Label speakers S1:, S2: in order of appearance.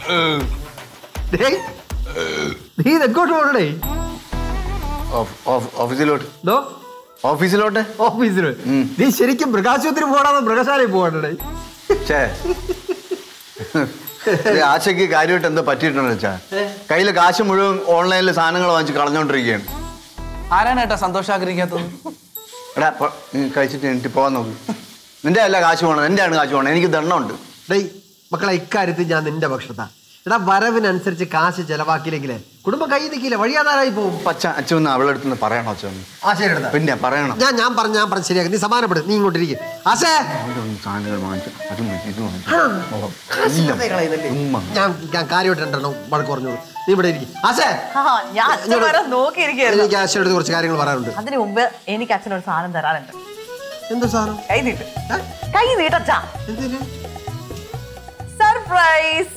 S1: ഡേയ്, നീ ഇതെങ്ങോട്ട് പോകണേ
S2: of- of- ഓഫീസിലോട്ട്
S1: ദോ
S2: ഓഫീസിലോട്ട്
S1: ഓഫീസിൽ നീ ശരിക്കും മൃഗാശുപത്രി പോകണമെന്ന് മൃഗശാലയിൽ പോകണ്ടേ
S2: ഛേ ഇത് ആശയ്ക്ക് കാര്യമായിട്ട് എന്തോ പറ്റിയിട്ടുണ്ടെന്ന് വെച്ചാ കയ്യിൽ കാശ് മുഴുവൻ ഓൺലൈനിൽ സാധനങ്ങൾ വാങ്ങിച്ച് കളഞ്ഞോണ്ടിരിക്കുകയാണ്
S3: ആരാണ് ഏട്ടാ സന്തോഷം ആഗ്രഹിക്കാത്തത്
S2: എടാ പോ- നീ കഴിച്ചിട്ട് എനിക്ക് പോകാൻ നോക്ക് നിന്റെ അല്ല കാശ് വേണം എൻ്റെ ആണ് കാശ് വേണം എനിക്ക് ദണ്ണമുണ്ട്
S1: ഡേയ് മക്കളെ ഇക്കാര്യത്തിൽ ഞാൻ നിന്റെ പക്ഷത്താ എടാ വരവിനനുസരിച്ച് കാശ് ചെലവാക്കിയില്ലെങ്കിലേ കുടുംബം കൈ നിൽക്കില്ല വഴിയാതാരായി പോകും
S2: പച്ച അച്ഛൻ ഒന്ന് അവളുടെ അടുത്ത് നിന്ന് പറയണോ അച്ഛൻ ഒന്ന്?
S1: ആ ശരി എടുത്താ.
S2: പിന്നെ പറയണം
S1: ഞാൻ ഞാൻ പറഞ്ഞ ഞാൻ പറഞ്ഞ ശരിയാക്കി നീ സമാനപ്പെടും നീ ഇങ്ങോട്ടിരിക്കും ആശേ
S2: അവൻ്റെ ഒന്ന് സാധനങ്ങൾ വാങ്ങിച്ചു അത് വാങ്ങിച്ചു ഇത് വാങ്ങിച്ചു
S1: ആ.
S2: ഓ,
S1: കാശ്
S2: എല്ലാം.
S1: വെറുതെ കളയുന്നല്ലേ?
S2: ഉമ്മ.
S1: ഞാൻ ഞാൻ കാര്യമായിട്ട് രണ്ടെണ്ണം വഴക്ക് പറഞ്ഞോളൂ നീ ഇവിടെ ഇരിക്കും ആശേ
S4: ആ ഞാൻ അച്ഛൻ വരെ നോക്കിയിരിക്കുകയായിരുന്നു
S1: എനിക്ക് ആശയുടെ അടുത്ത് കുറച്ച് കാര്യങ്ങൾ പറയാനുണ്ട്
S4: അതിനു മുമ്പ് എനിക്ക് അച്ഛനൊരു സാധനം തരാനുണ്ട്
S1: എന്ത് സാധനം
S4: കൈ നീട്ട് കൈ നീട്ടച്ചാ
S1: എന്തിന്
S4: സർപ്രൈസ്